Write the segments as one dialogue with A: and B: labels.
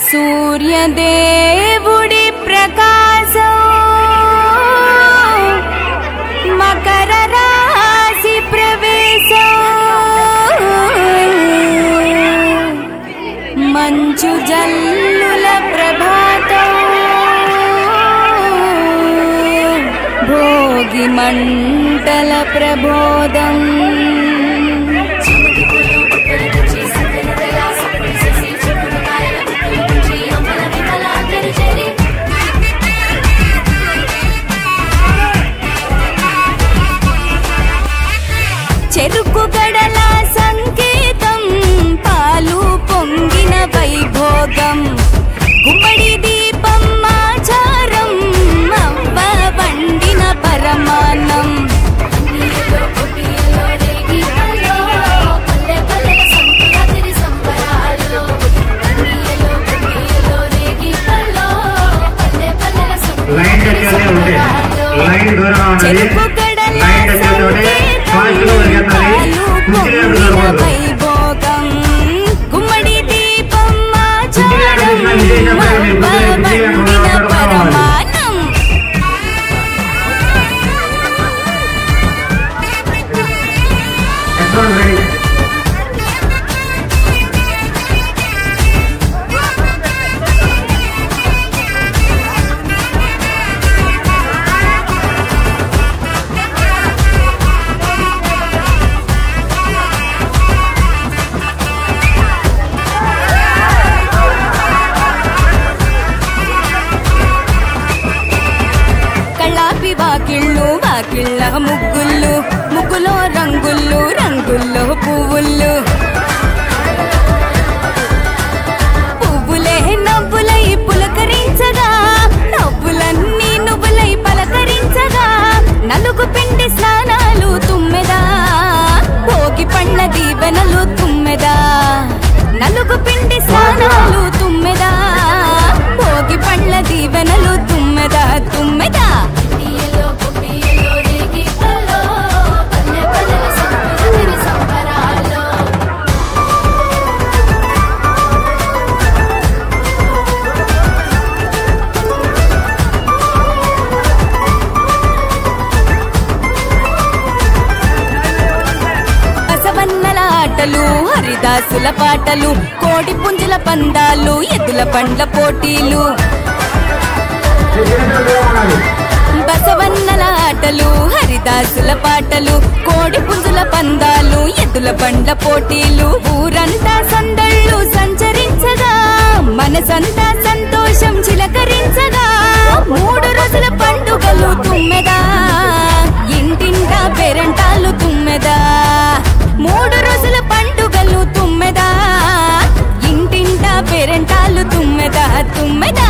A: సూర్యదేవుడి ప్రకాశం మకర రాశి ప్రవేశం మంచు జల్లుల ప్రభాతం భోగి మంటల ప్రబోధం చెరుకు గడల సంకేతం పాలు పొంగిన వైభోగం గుమ్మడి దీపం ఆచారం అవ్వ వండిన పరమాన్నం
B: లైన్ టచ్ అయితే ఉంటే లైన్ దూరంగా ఉండాలి
A: చెరుకు గడల
B: లైన్ టచ్ అయితే ఉంటే ఫాస్ట్ గా పరిగెత్తాలి
A: సంకేతం
B: కుర్చీలు
A: పాలు
B: ఎక్కడ
A: పొంగిన
B: దొరకకూడదు
A: వైభోగం గుమ్మడి దీపం ఆచారం
B: కుర్చీలు ఎక్కడ
A: అవ్వ
B: కుర్చీలు ఎక్కడ
A: వండిన
B: కుర్చీలు ఎక్కడ
A: పరమాన్నం
B: ఎక్కడ రెడీ
A: కళ్ళాపి వాకిళ్ళు వాకిళ్ళ ముగ్గుళ్ళు ముగ్గులో రంగుళ్ళు రంగుల్లో పువ్వుళ్ళు పువ్వులే నవ్వులై పులకరించగా నవ్వులన్నీ నువ్వులై పలకరించగా నలుగు పిండి స్నానాలు తుమ్మెదా భోగి పండ్ల దీవెనలు తుమ్మెదా నలుగు పిండి స్నానాలు తుమ్మెదా భోగి పండ్ల దీవెనలు తుమ్మెదా తుమ్మెదా బసవన్నల ఆటలు హరిదాసుల పాటలు కోడి పుంజుల పందాలు ఎద్దుల పండ్ల పోటీలు బసవన్నల ఆటలు హరిదాసుల పాటలు కోడి పుంజుల పందాలు ఎద్దుల పండ్ల పోటీలు ఊరంతా సందళ్ళు సంచరించగా మనసంతా సంతోషం చిలకరించగా మూడు రోజుల పండుగలు తుమ్మెదా ఇంటింటా పేరంటాలు తుమ్మెదా మూడు రోజుల పండుగలు తుమ్మెదా ఇంటింటా పేరంటాలు తుమ్మెదా తుమ్మెదా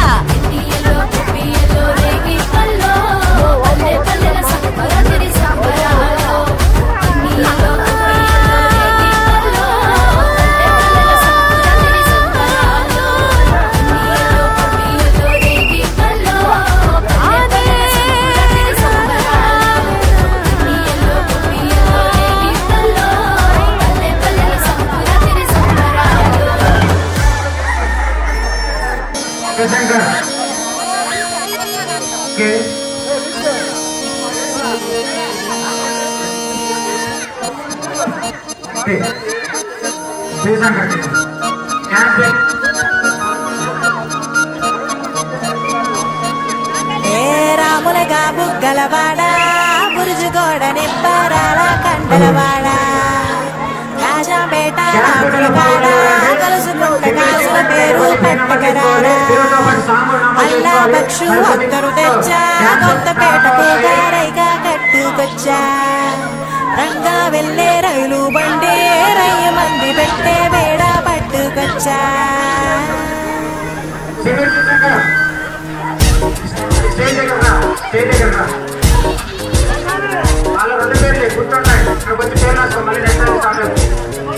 B: శంకర్ ఓకే ఓకే శ్రీశంకర్ క్యాన్సర్
C: ఏ రాములగా బుగ్గలవాడ బురుజుగోడ నిబ్బరాల కండలవాడ రాజాపేట రాములవాడ కలుసుకుంట కాసుల పేరు పెట్టకరారా అల్లా బక్షు అందరు తెచ్చా కొత్తపేటకు గారైగా కట్టుకొచ్చా రంగా వెళ్ళే రైలు బండి రయ్య మంది పెట్టే వేడ పట్టుకొచ్చా
B: శ్రీశంకర్ స్టేజ్ దగ్గర రా స్టేజ్ దగ్గర రా వాళ్ళ రెండు పేర్లే గుర్తుంటాయి ఇక్కడ కొంచెం పేర్లు వస్తాం మళ్ళీ నెక్స్ట్ స్టార్ట్ అవుతుంది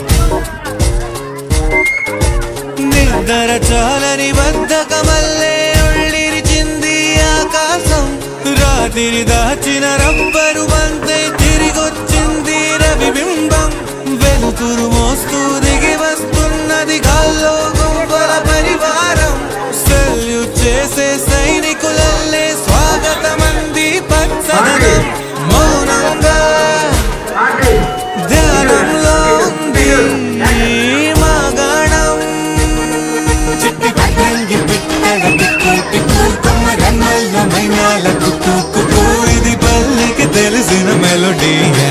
D: నిద్ర చాలని బద్ధకమల్లే ఉళ్ళిరిచింది ఆకాశం రాత్రి దాచిన రబ్బరు బంతే తిరిగొచ్చింది రవిబింబం వెలుతురు మోస్తూ దిగి వస్తున్నది గాల్లో గుంపల పరివారం మెలోడీయా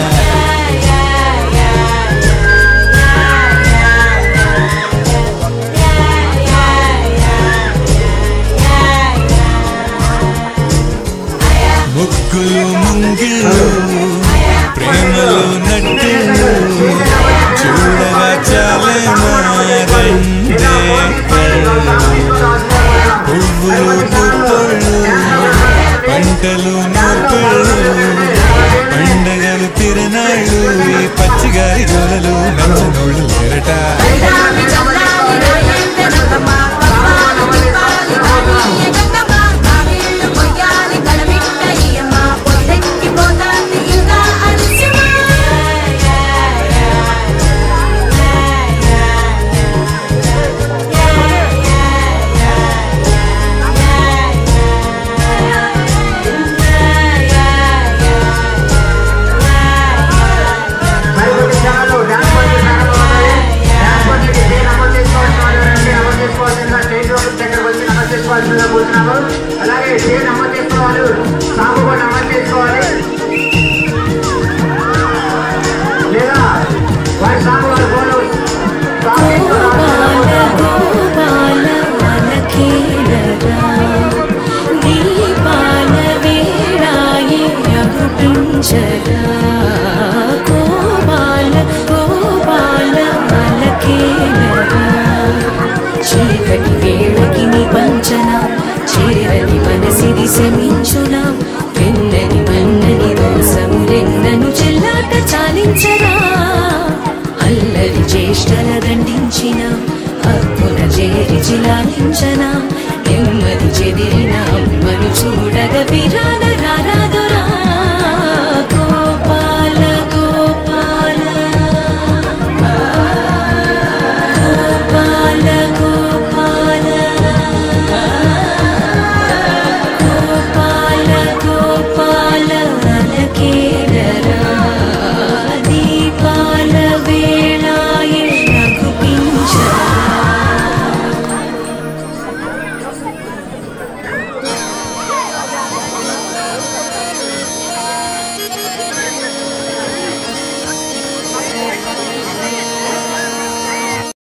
D: ముగ్గులు ముంగిళ్ళు ప్రేమలో నట్టిళ్ళు చూడగా చాలే మారండే పువ్వులు పుప్పళ్ళు పంటలు నూపెళ్ళు పండగలు తిరణాళ్ళు ఈ పచ్చిగారి గోలలు నచ్చనోళ్ళు లేరట
B: మరికొన్ని క్షణాల్లో డాన్స్ పని ప్రారంభమవుతాయి. డాన్స్ పనికి డే నమోదు చేసుకోవాల్సిన వాళ్ళు ఎవరంటే నమోదు చేసుకోవాల్సిందిగా స్టేజ్ రోడ్ దగ్గరకు వచ్చి నమోదు చేసుకోవాల్సిందిగా కోరుతున్నాము. అలాగే డే నమోదు చేసుకున్న వాళ్ళు సాంగ్ కూడా నమోదు చేసుకోవాలి లేదా వారి సాంగ్ వారి ఫోన్లో సాంగ్ చేసుకోవాల్సిందిగా కోరుతున్నాము.
E: చీకటి వేళకి నీ పంచన చేరని మనసిది శమించునా వెన్నని మన్నని దోసములెన్నను చెల్లాట చాలించరా అల్లరి చేష్టల దండించిన హక్కున చేరి చిలాలించనా